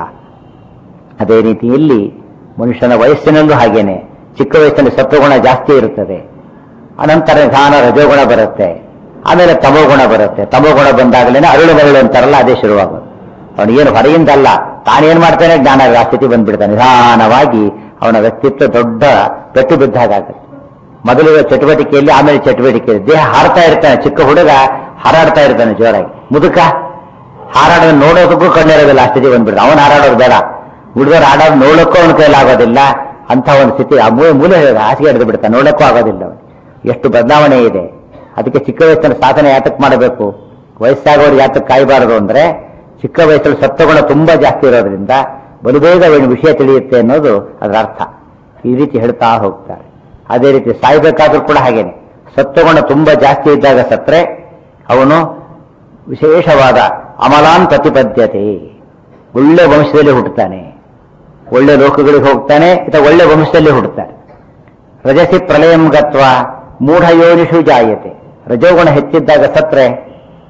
S1: ಅದೇ ರೀತಿಯಲ್ಲಿ ಮನುಷ್ಯನ ವಯಸ್ಸಿನಲ್ಲೂ ಹಾಗೇನೆ ಚಿಕ್ಕ ವಯಸ್ಸಿನಲ್ಲಿ ಸತ್ವಗುಣ ಜಾಸ್ತಿ ಇರುತ್ತದೆ ಅನಂತರ ಧ್ಯಾನ ರಜೋಗುಣ ಬರುತ್ತೆ ಆಮೇಲೆ ತಮೋಗುಣ ಬರುತ್ತೆ ತಮೋಗುಣ ಬಂದಾಗಲೇ ಅರುಳು ಮರಳು ಅಂತಾರಲ್ಲ ಅದೇ ಶುರುವಾಗೋದು ಅವನಿಗೇನು ಹೊರಗಿಂದಲ್ಲ ತಾನೇನ್ ಮಾಡ್ತಾನೆ ಜ್ಞಾನ ಆ ಸ್ಥಿತಿ ಬಂದ್ಬಿಡ್ತಾನೆ ನಿಧಾನವಾಗಿ ಅವನ ವ್ಯಕ್ತಿತ್ವ ದೊಡ್ಡ ಪೆಟ್ಟು ಬಿದ್ದಾಗುತ್ತೆ ಮೊದಲಿನ ಚಟುವಟಿಕೆಯಲ್ಲಿ ಆಮೇಲೆ ಚಟುವಟಿಕೆ ದೇಹ ಹಾರ್ತಾ ಇರ್ತಾನೆ ಚಿಕ್ಕ ಹುಡುಗ ಹಾರಾಡ್ತಾ ಇರ್ತಾನೆ ಜೋರಾಗಿ ಮುದುಕ ಹಾರಾಡೋದು ನೋಡೋದಕ್ಕೂ ಕಣ್ಣಿರೋದಿಲ್ಲ ಆ ಸ್ಥಿತಿ ಬಂದ್ಬಿಡ್ತು ಅವನು ಹಾರಾಡೋದು ಬೇಡ ಹುಡುಗರು ಹಾಡೋದು ನೋಡೋಕ್ಕೂ ಅವನ ಕೈಯಲ್ಲಿ ಆಗೋದಿಲ್ಲ ಅಂತ ಒಂದು ಸ್ಥಿತಿ ಆ ಮೂಲೆ ಮೂಲೆ ಹಾಸಿಗೆ ಹಿಡಿದು ಬಿಡ್ತಾನೆ ನೋಡೋಕ್ಕೂ ಆಗೋದಿಲ್ಲ ಅವನು ಎಷ್ಟು ಬದಲಾವಣೆ ಇದೆ ಅದಕ್ಕೆ ಚಿಕ್ಕ ವಯಸ್ಸಿನ ಸಾಧನೆ ಯಾತಕ್ಕೆ ಮಾಡಬೇಕು ವಯಸ್ಸಾಗೋರು ಯಾತಕ್ಕೆ ಕಾಯಬಾರದು ಅಂದ್ರೆ ಚಿಕ್ಕ ವಯಸ್ಸಲ್ಲಿ ಸತ್ವಗುಣ ತುಂಬಾ ಜಾಸ್ತಿ ಇರೋದ್ರಿಂದ ಬಲುಬೇಗ ಅವನ ವಿಷಯ ತಿಳಿಯುತ್ತೆ ಅನ್ನೋದು ಅದರ ಅರ್ಥ ಈ ರೀತಿ ಹೇಳ್ತಾ ಹೋಗ್ತಾರೆ ಅದೇ ರೀತಿ ಸಾಯ್ಬೇಕಾದ್ರೂ ಕೂಡ ಹಾಗೇನೆ ಸತ್ವಗುಣ ತುಂಬಾ ಜಾಸ್ತಿ ಇದ್ದಾಗ ಸತ್ರೆ ಅವನು ವಿಶೇಷವಾದ ಅಮಲಾನ್ ಪ್ರತಿಪದ್ಯತೆ ಒಳ್ಳೆ ವಂಶದಲ್ಲಿ ಹುಟ್ಟುತ್ತಾನೆ ಒಳ್ಳೆ ಲೋಕಗಳಿಗೆ ಹೋಗ್ತಾನೆ ಅಥವಾ ಒಳ್ಳೆ ವಂಶದಲ್ಲಿ ಹುಟ್ಟುತ್ತಾನೆ ರಜಸಿ ಪ್ರಳಯಂ ಗತ್ವ ಮೂಢಯೋನಿಷು ಜಾಯತೆ ರಜೋಗುಣ ಹೆಚ್ಚಿದ್ದಾಗ ಸತ್ರೆ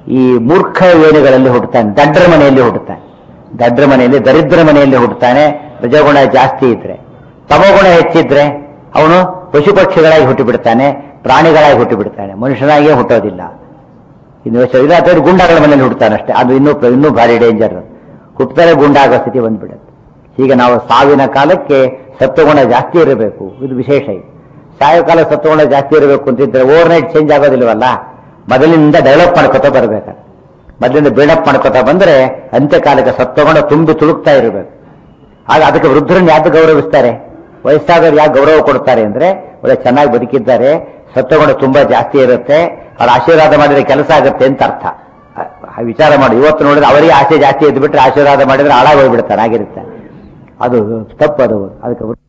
S1: ಈ ಮೂರ್ಖ ಯೋನಿಗಳಲ್ಲಿ ಹುಟ್ಟುತ್ತಾನೆ ದಡ್ರ ಮನೆಯಲ್ಲಿ ಹುಟ್ಟುತ್ತಾನೆ ದಡ್ರ ಮನೆಯಲ್ಲಿ ದರಿದ್ರ ಮನೆಯಲ್ಲಿ ಹುಟ್ಟುತ್ತಾನೆ ರಜಗುಣ ಜಾಸ್ತಿ ಇದ್ರೆ ತಮೋಗುಣ ಹೆಚ್ಚಿದ್ರೆ ಅವನು ಪಶು ಪಕ್ಷಿಗಳಾಗಿ ಹುಟ್ಟಿಬಿಡ್ತಾನೆ ಪ್ರಾಣಿಗಳಾಗಿ ಹುಟ್ಟಿಬಿಡ್ತಾನೆ ಮನುಷ್ಯನಾಗಿಯೇ ಹುಟ್ಟೋದಿಲ್ಲ ಇನ್ನು ಇಲ್ಲ ಅಥವಾ ಗುಂಡಾಗಳ ಮನೆಯಲ್ಲಿ ಹುಟ್ಟುತ್ತಾನೆ ಅಷ್ಟೇ ಅದು ಇನ್ನೂ ಇನ್ನೂ ಭಾರಿ ಡೇಂಜರ್ ಹುಟ್ಟುತ್ತಾರೆ ಗುಂಡಾಗೋ ಸ್ಥಿತಿ ಬಂದ್ಬಿಡುತ್ತೆ ಹೀಗೆ ನಾವು ಸಾವಿನ ಕಾಲಕ್ಕೆ ಸತ್ವಗುಣ ಜಾಸ್ತಿ ಇರಬೇಕು ಇದು ವಿಶೇಷ ಇದು ಸಾಯೋ ಕಾಲ ಸತ್ವಗುಣ ಜಾಸ್ತಿ ಇರಬೇಕು ಅಂತಿದ್ರೆ ಓವರ್ ನೈಟ್ ಚೇಂಜ್ ಆಗೋದಿಲ್ವಲ್ಲ ಮೊದಲಿನಿಂದ ಡೆವಲಪ್ ಮಾಡ್ಕೊತಾ ಬರ್ಬೇಕು ಮೊದಲಿಂದ ಬಿಲ್ಡಪ್ ಮಾಡ್ಕೊತಾ ಬಂದ್ರೆ ಅಂತ್ಯಕಾಲಕ್ಕೆ ಸತ್ವಗುಣ ತುಂಬಿ ತುಳುಕ್ತಾ ಇರಬೇಕು ಆಗ ಅದಕ್ಕೆ ವೃದ್ಧರನ್ನು ಯಾಕೆ ಗೌರವಿಸ್ತಾರೆ ವಯಸ್ಸಾದವ್ರು ಯಾಕೆ ಗೌರವ ಕೊಡ್ತಾರೆ ಅಂದ್ರೆ ಒಳ್ಳೆ ಚೆನ್ನಾಗಿ ಬದುಕಿದ್ದಾರೆ ಸತ್ವಗುಣ ತುಂಬಾ ಜಾಸ್ತಿ ಇರುತ್ತೆ ಅವ್ರ ಆಶೀರ್ವಾದ ಮಾಡಿದ್ರೆ ಕೆಲಸ ಆಗುತ್ತೆ ಅಂತ ಅರ್ಥ ಆ- ಆ ವಿಚಾರ ಮಾಡಿ ಇವತ್ತು ನೋಡಿದ್ರೆ ಅವರಿಗೆ ಆಸೆ ಜಾಸ್ತಿ ಎದ್ದು ಬಿಟ್ರೆ ಆಶೀರ್ವಾದ ಮಾಡಿದ್ರೆ ಹಾಳಾಗಿ ಹೋಗ್ಬಿಡ್ತಾರೆ ಆಗಿರುತ್ತೆ ಅದು ತಪ್ಪು ಅದು ಅದಕ್ಕೆ